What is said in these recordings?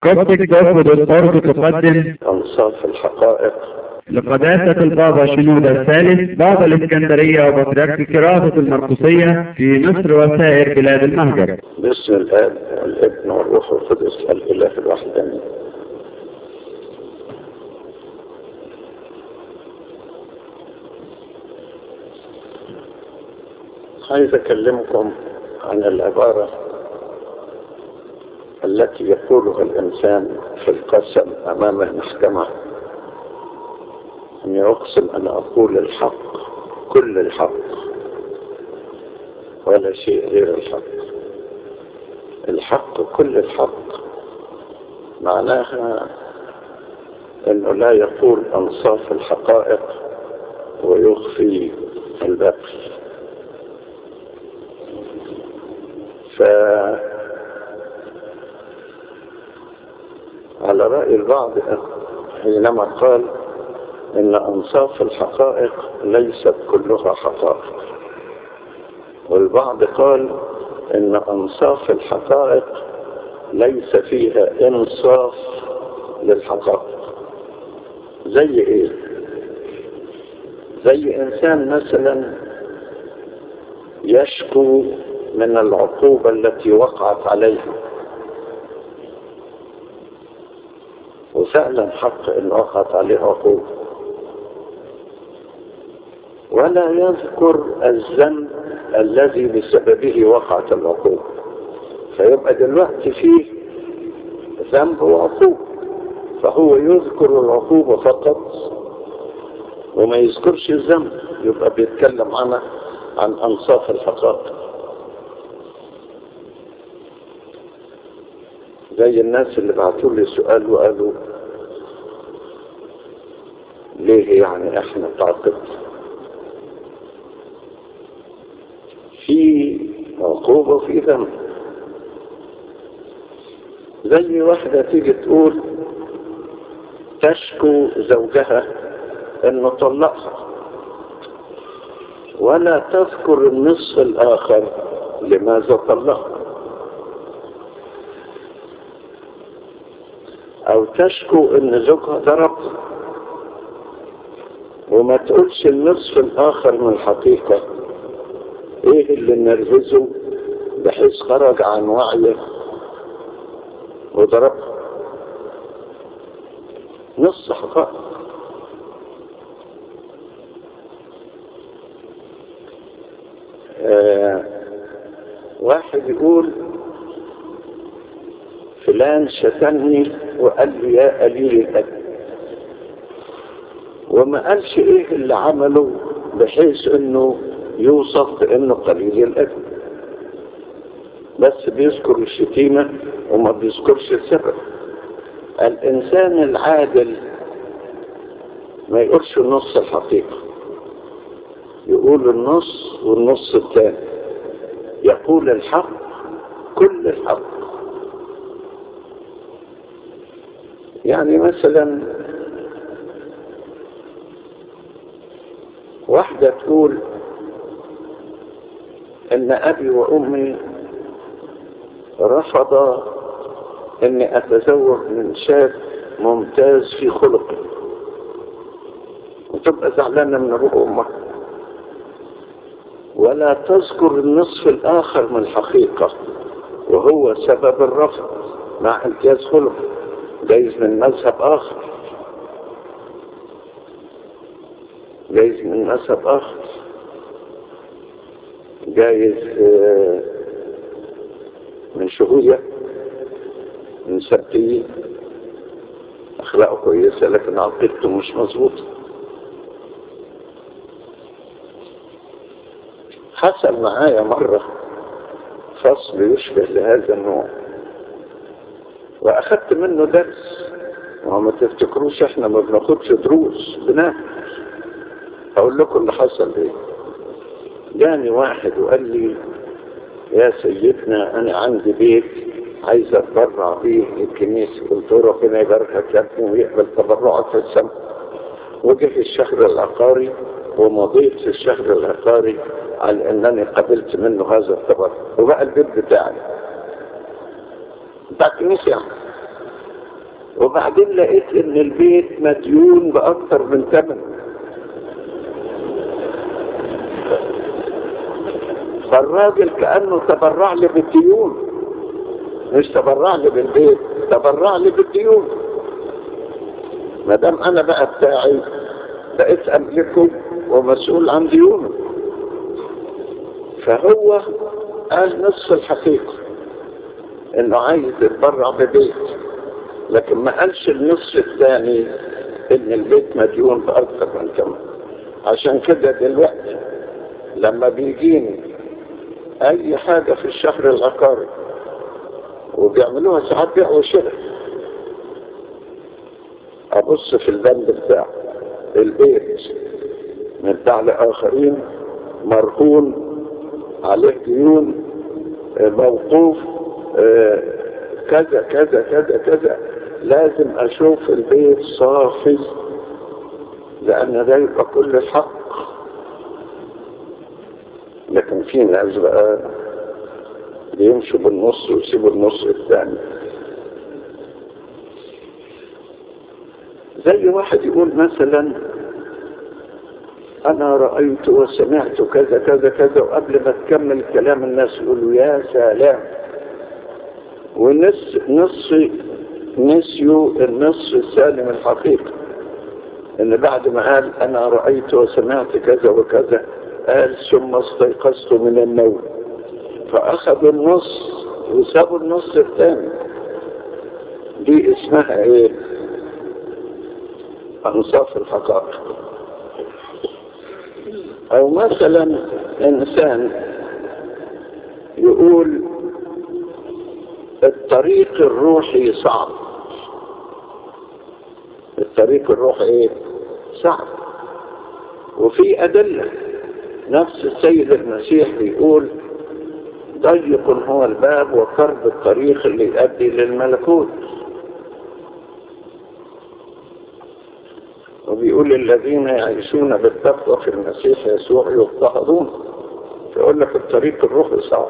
كوبتك دوت أورج تقدم أنصاف الحقائق لقداسة البابا شنودة الثالث بابا الإسكندرية وبطريرك كراسة المرقسية في مصر وسائر بلاد المهجر باسم الآب والابن والروح القدس الإله الواحد آمين عايز أكلمكم عن العبارة التي يقولها الإنسان في القسم أمام المحكمة أن يقسم أن أقول الحق كل الحق ولا شيء غير الحق الحق كل الحق معناها أنه لا يقول أنصاف الحقائق ويخفي الباقي ف على رأي البعض حينما قال ان انصاف الحقائق ليست كلها حقائق والبعض قال ان انصاف الحقائق ليس فيها انصاف للحقائق زي ايه زي انسان مثلا يشكو من العقوبة التي وقعت عليه وفعلا حق ان وقعت عليه عقوبة ولا يذكر الذنب الذي بسببه وقعت العقوبة فيبقى دلوقتي فيه ذنب وعقوبة فهو يذكر العقوبة فقط وما يذكرش الذنب يبقى بيتكلم عنه عن أنصاف الحقائق زي الناس اللي بعتوا لي سؤال وقالوا ليه يعني احنا تعاقبت في عقوبة وفي ذنب زي واحدة تيجي تقول تشكو زوجها انه طلقها ولا تذكر النصف الاخر لماذا طلقها او تشكو ان زوجها ضربها وما تقولش النصف الاخر من الحقيقة ايه اللي نرفزه بحيث خرج عن وعيه وضربها نص حقائق آه واحد يقول فلان شتمني وقال لي يا قليل الأدب وما قالش ايه اللي عمله بحيث انه يوصف بانه قليل الأدب بس بيذكر الشتيمة وما بيذكرش السبب الإنسان العادل ما يقولش نص الحقيقة يقول النص والنص الثاني يقول الحق كل الحق يعني مثلا واحدة تقول ان ابي وامي رفض اني اتزوج من شاب ممتاز في خلقه وتبقى زعلانة من ابوها وامها ولا تذكر النصف الاخر من الحقيقة وهو سبب الرفض مع امتياز خلقه جايز من مذهب اخر جايز من مذهب اخر جايز من شهوية من سبتية اخلاقه كويسة لكن عقيدته مش مظبوطة حصل معايا مرة فصل يشبه لهذا النوع واخدت منه درس وما تفتكروش احنا ما بناخدش دروس بناخد اقول لكم اللي حصل ايه جاني واحد وقال لي يا سيدنا انا عندي بيت عايز اتبرع بيه للكنيسة قلت له ربنا يباركك يا ابني ويقبل تبرعك في السماء وجه في الشهر العقاري ومضيت في الشهر العقاري على انني قبلت منه هذا التبرع وبقى البيت بتاعي بتاع الكنيسة يعني وبعدين لقيت ان البيت مديون باكثر من ثمن فالراجل كانه تبرع لي بالديون مش تبرع لي بالبيت تبرع لي بالديون ما دام انا بقى بتاعي بقيت املكه ومسؤول عن ديونه فهو قال نصف الحقيقه انه عايز يتبرع ببيت لكن ما قالش النصف الثاني ان البيت مديون باكثر من كمان عشان كده دلوقتي لما بيجيني اي حاجة في الشهر العقاري وبيعملوها ساعات بيع وشراء ابص في البند بتاع البيت من بتاع لاخرين مرهون عليه ديون موقوف كذا كذا كذا كذا لازم اشوف البيت صافي لان ده يبقى كل الحق لكن في ناس بقى بيمشوا بالنص ويسيبوا النص الثاني زي واحد يقول مثلا انا رأيت وسمعت كذا كذا كذا وقبل ما تكمل كلام الناس يقولوا يا سلام ونص نص نسيوا النص السالم الحقيقي ان بعد ما قال انا رأيت وسمعت كذا وكذا قال ثم استيقظت من النوم فاخذوا النص وسابوا النص الثاني دي اسمها ايه انصاف الحقائق او مثلا انسان يقول الطريق الروحي صعب الطريق الروحي ايه صعب وفي ادله نفس السيد المسيح بيقول ضيق هو الباب وقرب الطريق اللي يؤدي للملكوت وبيقول الذين يعيشون بالتقوى في المسيح يسوع يضطهدون فيقول لك الطريق الروحي صعب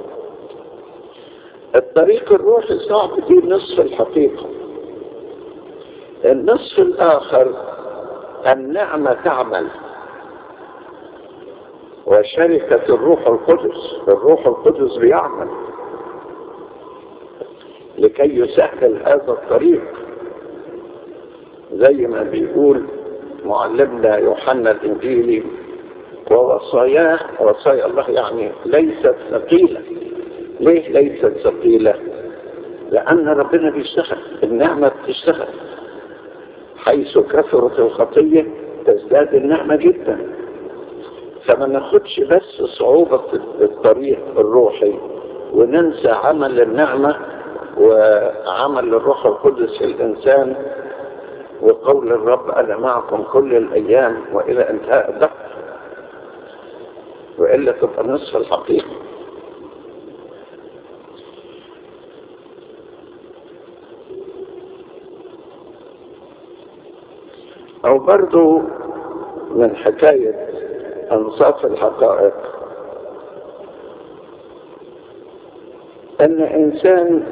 الطريق الروحي صعب دي نصف الحقيقة النصف الآخر النعمة تعمل وشركة الروح القدس الروح القدس بيعمل لكي يسهل هذا الطريق زي ما بيقول معلمنا يوحنا الانجيلي ووصاياه وصايا الله يعني ليست ثقيلة ليه ليست ثقيلة لأن ربنا بيشتغل النعمة بتشتغل حيث كثرت الخطية تزداد النعمة جدا فما ناخدش بس صعوبة الطريق الروحي وننسى عمل النعمة وعمل الروح القدس في الإنسان وقول الرب أنا معكم كل الأيام وإلى انتهاء الدهر وإلا تبقى نصف الحقيقة أو برضو من حكاية أنصاف الحقائق أن إنسان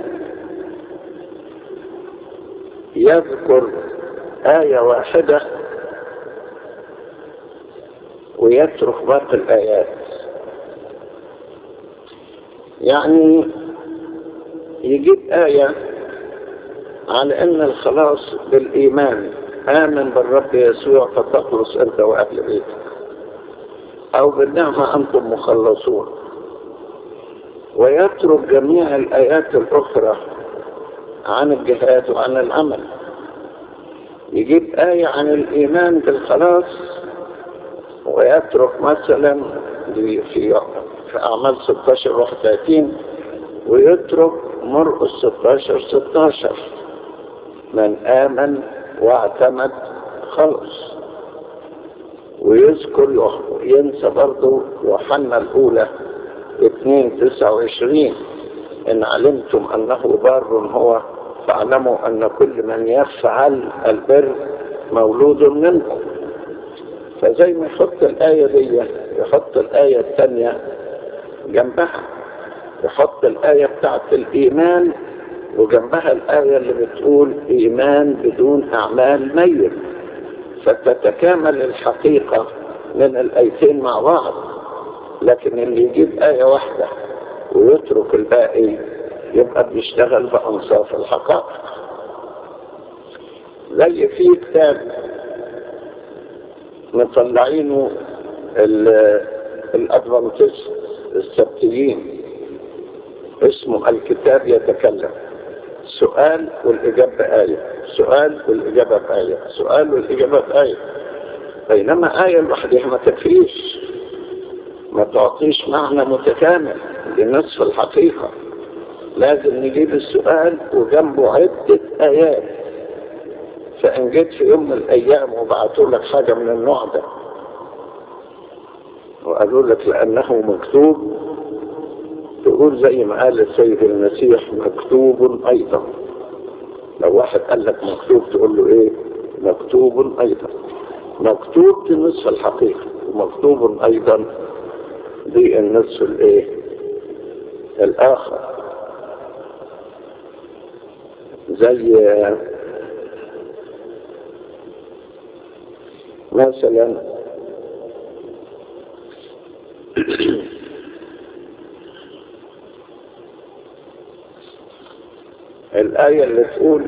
يذكر آية واحدة ويترك باقي الآيات يعني يجيب آية على أن الخلاص بالإيمان آمن بالرب يسوع فتخلص أنت وأهل بيتك أو بالنعمة أنتم مخلصون ويترك جميع الآيات الأخرى عن الجهاد وعن العمل يجيب آية عن الإيمان بالخلاص ويترك مثلا في في أعمال 16 31 ويترك مرقس 16 16 من آمن واعتمد خلص ويذكر ينسى برضه يوحنا الأولى 2 29 إن علمتم أنه بار هو فاعلموا أن كل من يفعل البر مولود منكم فزي ما يحط الآية دي يحط الآية الثانية جنبها يحط الآية بتاعت الإيمان وجنبها الآية اللي بتقول إيمان بدون أعمال ميت فتتكامل الحقيقة من الآيتين مع بعض لكن اللي يجيب آية واحدة ويترك الباقي يبقى بيشتغل بأنصاف الحقائق زي في كتاب مطلعينه الأدفانتست السبتيين اسمه الكتاب يتكلم سؤال والإجابة بآية سؤال والإجابة بآية سؤال والإجابة بآية بينما آية لوحدها ما تكفيش ما تعطيش معنى متكامل لنصف الحقيقة لازم نجيب السؤال وجنبه عدة آيات فإن جيت في يوم من الأيام وبعتوا لك حاجة من النوع ده وقالوا لك لأنه مكتوب تقول زي ما قال السيد المسيح مكتوب أيضا لو واحد قال لك مكتوب تقول له إيه مكتوب أيضا مكتوب دي نصف الحقيقة ومكتوب أيضا دي النصف الإيه الآخر زي مثلا الآية اللي تقول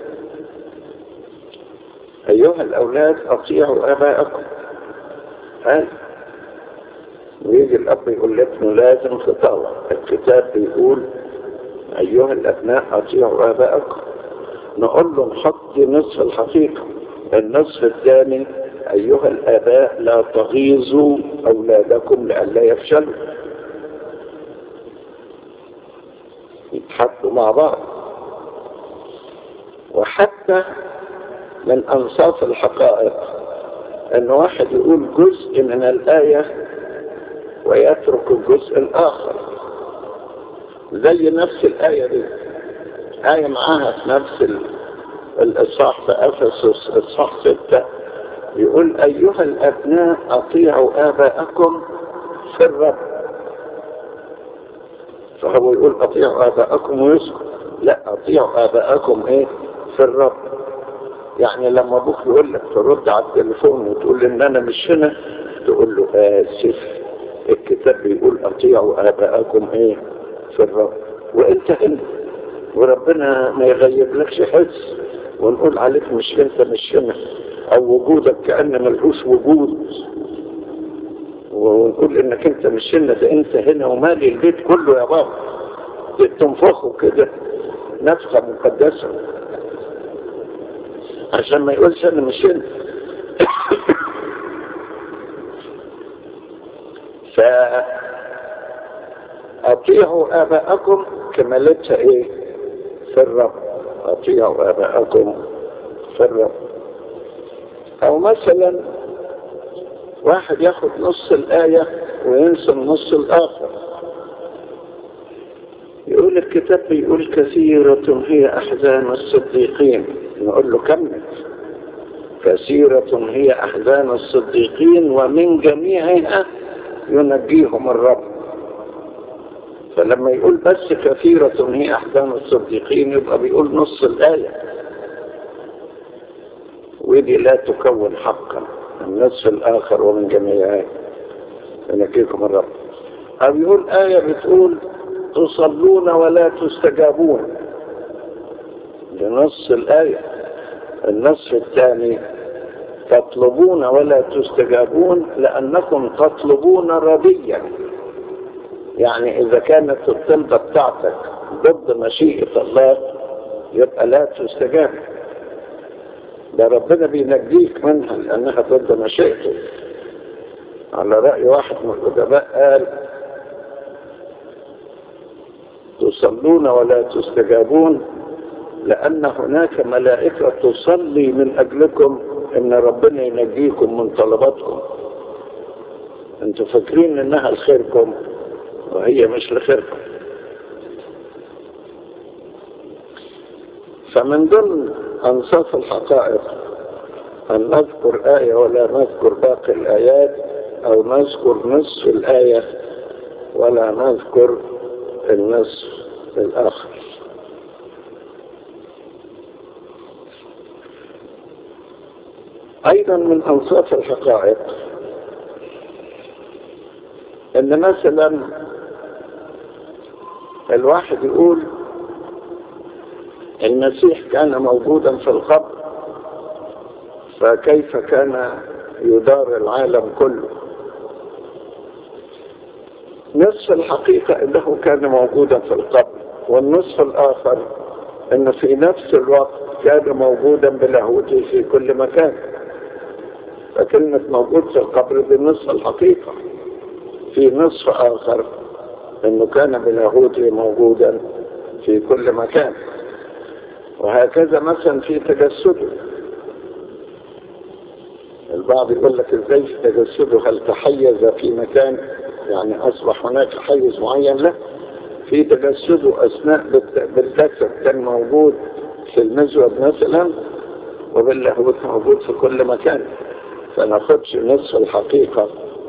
أيها الأولاد أطيعوا آباءكم ها ويجي الأب يقول لابنه لازم تطاوع الكتاب بيقول أيها الأبناء أطيعوا آباءكم نقول له نحط نصف الحقيقة النصف الثاني أيها الآباء لا تغيظوا أولادكم لئلا يفشلوا يتحطوا مع بعض وحتى من أنصاف الحقائق أن واحد يقول جزء من الآية ويترك الجزء الآخر زي نفس الآية دي آية معاها في نفس الإصحاح في أفسس إصحاح ستة يقول أيها الأبناء أطيعوا آباءكم في الرب فهو يقول أطيعوا آباءكم ويسكت لا أطيعوا آباءكم إيه في الرب يعني لما أبوك يقول لك ترد على التليفون وتقول له إن أنا مش هنا تقول له آسف الكتاب بيقول أطيعوا آباءكم إيه في الرب وأنت هنا وربنا ما يغيب لكش حس ونقول عليك مش انت مش هنا او وجودك كأن ملهوش وجود ونقول انك انت مش هنا ده انت هنا ومالي البيت كله يا بابا تنفخه كده نفخة مقدسة عشان ما يقولش انا مش هنا ف اطيعوا اباءكم كمالتها ايه في الرب اطيعوا اباءكم في الرب او مثلا واحد ياخد نص الآية وينسى النص الآخر يقول الكتاب بيقول كثيرة هي أحزان الصديقين نقول له كمل كثيرة هي أحزان الصديقين ومن جميعها ينجيهم الرب فلما يقول بس كثيرة هي أحزان الصديقين يبقى بيقول نص الآية ودي لا تكون حقا النصف الآخر ومن جميعها ينجيكم الرب أو يقول آية بتقول تصلون ولا تستجابون لنص الآية النصف الثاني تطلبون ولا تستجابون لأنكم تطلبون رديا يعني إذا كانت الطلبة بتاعتك ضد مشيئة الله يبقى لا تستجاب ده ربنا بينجيك منها لأنها ضد مشيئته على رأي واحد من الأدباء قال تصلون ولا تستجابون لأن هناك ملائكة تصلي من أجلكم إن ربنا ينجيكم من طلباتكم أنتوا فاكرين إنها لخيركم وهي مش لخيركم فمن ضمن أنصاف الحقائق أن نذكر آية ولا نذكر باقي الآيات أو نذكر نصف الآية ولا نذكر النصف الآخر أيضا من أوصاف الحقائق إن مثلا الواحد يقول المسيح كان موجودا في القبر فكيف كان يدار العالم كله نصف الحقيقة انه كان موجودا في القبر والنصف الاخر انه في نفس الوقت كان موجودا بلاهوته في كل مكان فكلمة موجود في القبر دي نصف الحقيقة في نصف اخر انه كان بلاهوته موجودا في كل مكان وهكذا مثلا في تجسده البعض يقول لك ازاي في تجسده هل تحيز في مكان يعني اصبح هناك حيز معين لا في تجسده اثناء بالجسد كان موجود في المزود مثلا وباللاهوت موجود في كل مكان فناخدش نصف الحقيقة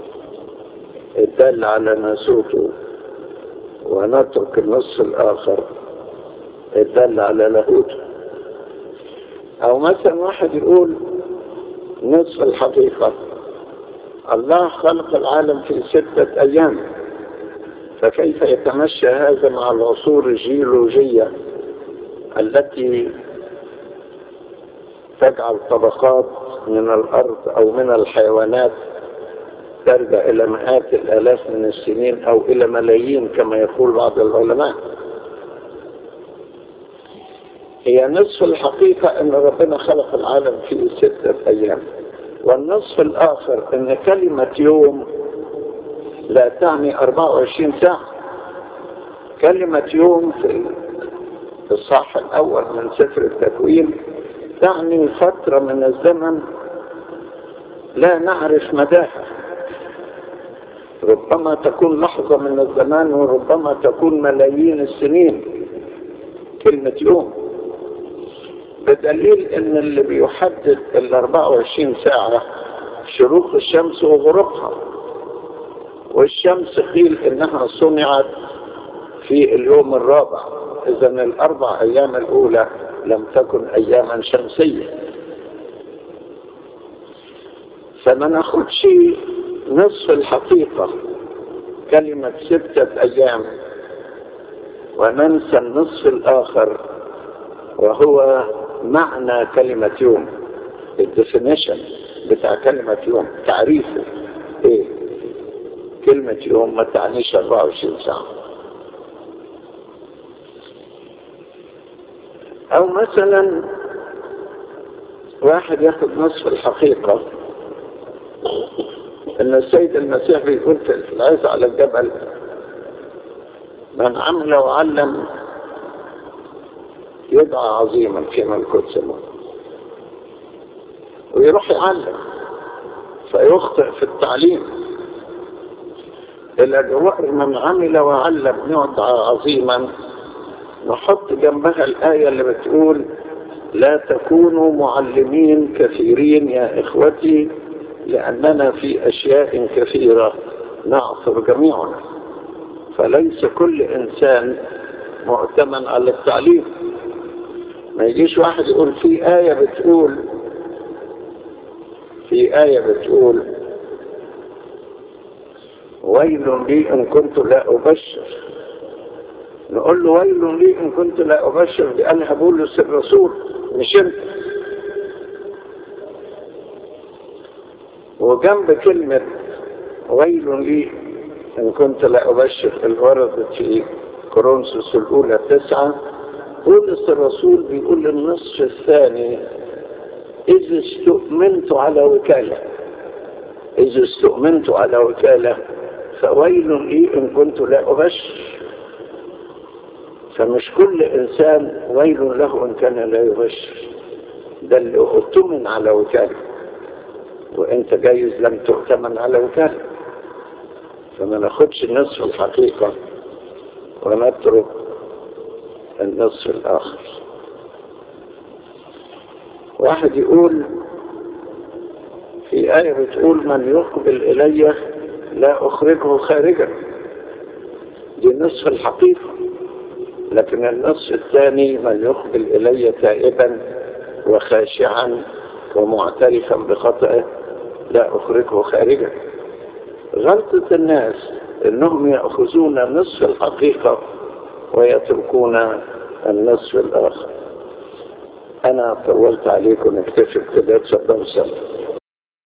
الدال على ناسوته ونترك النصف الآخر الدال على لاهوته أو مثلا واحد يقول نصف الحقيقة الله خلق العالم في ستة أيام فكيف يتمشى هذا مع العصور الجيولوجية التي تجعل طبقات من الأرض أو من الحيوانات ترجع إلى مئات الآلاف من السنين أو إلى ملايين كما يقول بعض العلماء هي نصف الحقيقة أن ربنا خلق العالم في ستة أيام والنصف الآخر أن كلمة يوم لا تعني 24 ساعة كلمة يوم في الصح الأول من سفر التكوين تعني فترة من الزمن لا نعرف مداها ربما تكون لحظة من الزمان وربما تكون ملايين السنين كلمة يوم بدليل ان اللي بيحدد ال 24 ساعة شروق الشمس وغروبها والشمس قيل انها صنعت في اليوم الرابع اذا الاربع ايام الاولى لم تكن اياما شمسية فما ناخدش نصف الحقيقة كلمة ستة ايام وننسى النصف الاخر وهو معنى كلمة يوم الديفينيشن بتاع كلمة يوم تعريفه ايه كلمة يوم ما تعنيش 24 ساعة او مثلا واحد ياخد نصف الحقيقة ان السيد المسيح بيقول في العز على الجبل من عمل وعلم يدعى عظيما في ملكوت سماء ويروح يعلم فيخطئ في التعليم الأجواء من عمل وعلم يدعى عظيما نحط جنبها الآية اللي بتقول لا تكونوا معلمين كثيرين يا إخوتي لأننا في أشياء كثيرة نعثر جميعنا فليس كل إنسان مؤتمن على التعليم ما يجيش واحد يقول في آية بتقول في آية بتقول ويل لي إن كنت لا أبشر نقول له ويل لي إن كنت لا أبشر لأن بولس الرسول مش أنت وجنب كلمة ويل لي إن كنت لا أبشر اللي وردت في كورنثوس الأولى تسعة بولس الرسول بيقول النصف الثاني إذا استؤمنت على وكالة إذا استؤمنت على وكالة فويل لي إن كنت لا أبشر فمش كل إنسان ويل له إن كان لا يبشر ده اللي اؤتمن على وكالة وإنت جايز لم تؤتمن على وكالة فما ناخدش نصف الحقيقة ونترك النصف الآخر واحد يقول في آية بتقول من يقبل إلي لا أخرجه خارجا دي نصف الحقيقة لكن النصف الثاني من يقبل إلي تائبا وخاشعا ومعترفا بخطئه لا أخرجه خارجا غلطة الناس انهم يأخذون نصف الحقيقة ويتركون النصف الآخر أنا طولت عليكم نكتفي بكده تصدقوا